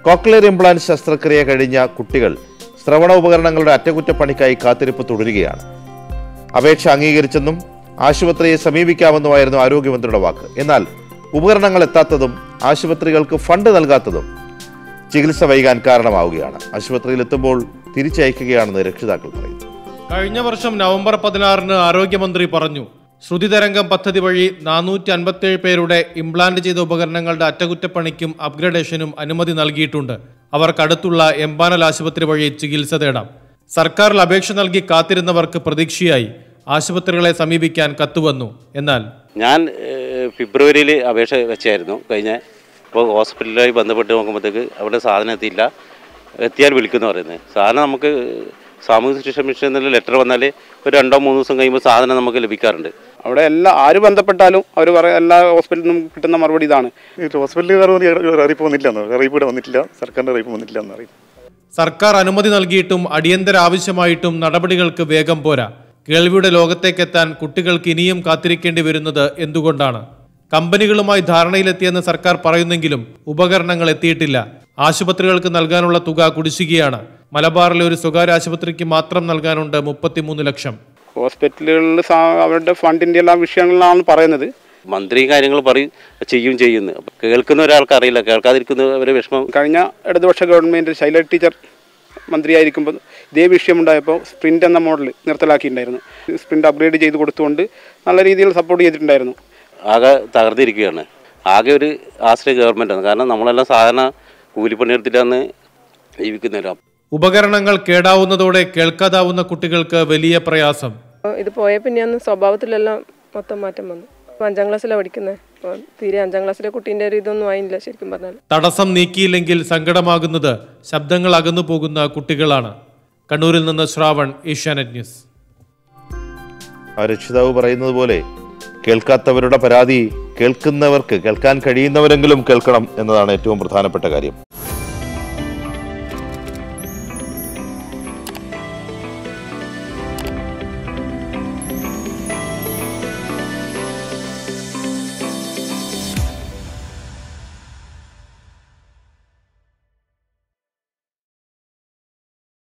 cochlear implant ശസ്ത്രക്രിയ കഴിഞ്ഞ കുട്ടികൾ ശ്രവണ ഉപകരണങ്ങളുടെ അറ്റകുറ്റപ്പണിക്കായി കാത്തിരിപ്പ് തുടരുകയാണ് അപേക്ഷ അംഗീകരിച്ചെന്നും ആശുപത്രിയെ സമീപിക്കാമെന്നുമായിരുന്നു ആരോഗ്യമന്ത്രിയുടെ വാക്ക് എന്നാൽ ഉപകരണങ്ങൾ എത്താത്തതും ആശുപത്രികൾക്ക് ഫണ്ട് നൽകാത്തതും ചികിത്സ വൈകാൻ കാരണമാവുകയാണ് ആശുപത്രിയിൽ എത്തുമ്പോൾ തിരിച്ചയക്കുകയാണെന്ന് രക്ഷിതാക്കൾ പറയുന്നു കഴിഞ്ഞ വർഷം നവംബർ പതിനാറിന് ആരോഗ്യമന്ത്രി പറഞ്ഞു ശ്രുതിതരംഗം പദ്ധതി വഴി നാനൂറ്റി അൻപത്തേഴ് പേരുടെ ഇംപ്ലാന്റ് ചെയ്ത ഉപകരണങ്ങളുടെ അറ്റകുറ്റപ്പണിക്കും അപ്ഗ്രഡേഷനും അനുമതി നൽകിയിട്ടുണ്ട് അവർക്കടുത്തുള്ള എംപാനൽ ആശുപത്രി വഴി ചികിത്സ തേടാം സർക്കാരിൽ അപേക്ഷ നൽകി കാത്തിരുന്നവർക്ക് പ്രതീക്ഷയായി ആശുപത്രികളെ സമീപിക്കാൻ കത്തുവന്നു എന്നാൽ ഞാൻ ഏഹ്, ഫെബ്രുവരിയിൽ അപേക്ഷ വെച്ചായിരുന്നു കഴിഞ്ഞ അപ്പോൾ ഹോസ്പിറ്റലുമായി ബന്ധപ്പെട്ട് നോക്കുമ്പോഴത്തേക്ക് അവിടെ സാധനം എത്തിയില്ല എത്തിയാൽ വിളിക്കുന്നു പറയുന്നത് സാധനം നമുക്ക് സാമൂഹ്യ സുരക്ഷാ മിഷൻ എന്നുള്ള ലെറ്റർ വന്നാൽ ഒരു രണ്ടോ മൂന്നോ ദിവസം കഴിയുമ്പോൾ സാധനം നമുക്ക് ലഭിക്കാറുണ്ട് അവിടെ എല്ലാ ആര് ബന്ധപ്പെട്ടാലും അവർ പറയും എല്ലാ ഹോസ്പിറ്റലിൽ നിന്നും കിട്ടുന്ന മറുപടി ഇതാണ് ഹോസ്പിറ്റലുകാർ അറിയിപ്പ് വന്നിട്ടില്ല എന്ന് അറിയിപ്പ് ഇവിടെ വന്നിട്ടില്ല സർക്കാരിൻ്റെ അറിയിപ്പ് വന്നിട്ടില്ല എന്ന് അറിയിപ്പ് സർക്കാർ അനുമതി നൽകിയിട്ടും അടിയന്തര ആവശ്യമായിട്ടും നടപടികൾക്ക് വേഗം പോരാ കേൾവിയുടെ ലോകത്തേക്കെത്താൻ കുട്ടികൾക്ക് ഇനിയും കാത്തിരിക്കേണ്ടി വരുന്നത് എന്തുകൊണ്ടാണ് കമ്പനികളുമായി ധാരണയിലെത്തിയെന്ന് സർക്കാർ പറയുന്നെങ്കിലും ഉപകരണങ്ങൾ എത്തിയിട്ടില്ല ആശുപത്രികൾക്ക് നൽകാനുള്ള തുക കുടിശ്ശികയാണ് മലബാറിലെ ഒരു സ്വകാര്യ ആശുപത്രിക്ക് മാത്രം നൽകാനുണ്ട് മുപ്പത്തിമൂന്ന് ലക്ഷം ഹോസ്പിറ്റലുകളിൽ സാ- അവരുടെ ഫണ്ടിൻ്റെ എല്ലാ വിഷയങ്ങളിലാണ് പറയുന്നത് മന്ത്രി കാര്യങ്ങൾ പറയും ചെയ്യും ചെയ്യുന്നു അപ്പോൾ കേൾക്കുന്ന ഒരാൾക്ക് അറിയില്ല കേൾക്കാതിരിക്കുന്നവരെ വിഷമം കഴിഞ്ഞ ഇടതുപക്ഷ ഗവൺമെൻറ് ശൈല ടീച്ചർ മന്ത്രിയായിരിക്കുമ്പോൾ ഇതേ വിഷയമുണ്ടായപ്പോൾ സ്പ്രിൻ്റ് എന്ന മോഡൽ നിർത്തലാക്കിയിട്ടുണ്ടായിരുന്നു സ്പ്രിൻ്റ് അപ്ഗ്രേഡ് ചെയ്ത് കൊടുത്തുകൊണ്ട് നല്ല രീതിയിൽ സപ്പോർട്ട് ചെയ്തിട്ടുണ്ടായിരുന്നു ആകെ തകർന്നിരിക്കുകയാണ് ആകെ ഒരു ആശ്രയ ഗവൺമെൻറ്റാണ് കാരണം നമ്മളെല്ലാം സാധാരണ കൂലിപ്പണിയെടുത്തിട്ടാണ് ജീവിക്കുന്നവരാണ് ഉപകരണങ്ങൾ കേടാവുന്നതോടെ കേൾക്കാതാവുന്ന കുട്ടികൾക്ക് വലിയ പ്രയാസം ഇത് പോയ പിന്നെയാണ് സ്വഭാവത്തിലെല്ലാം മൊത്തം മാറ്റം വന്നു ഇപ്പൊ അഞ്ചാം ക്ലാസ്സിലാണ് പഠിക്കുന്നത് അപ്പോൾ തീരെ അഞ്ചാം ക്ലാസ്സിലെ കുട്ടീൻ്റെ ഒരു ഇതൊന്നും ആയില്ല ശരിക്കും പറഞ്ഞാൽ തടസ്സം നീക്കിയില്ലെങ്കിൽ സങ്കടമാകുന്നത് ശബ്ദങ്ങൾ അകന്നു പോകുന്ന കുട്ടികളാണ് കണ്ണൂരിൽ നിന്ന് ശ്രാവൺ ഏഷ്യാനെറ്റ് ന്യൂസ് ആ രക്ഷിതാവ് പറയുന്നത് പോലെ കേൾക്കാത്തവരുടെ പരാതി കേൾക്കുന്നവർക്ക് കേൾക്കാൻ കഴിയുന്നവരെങ്കിലും കേൾക്കണം എന്നതാണ് ഏറ്റവും പ്രധാനപ്പെട്ട കാര്യം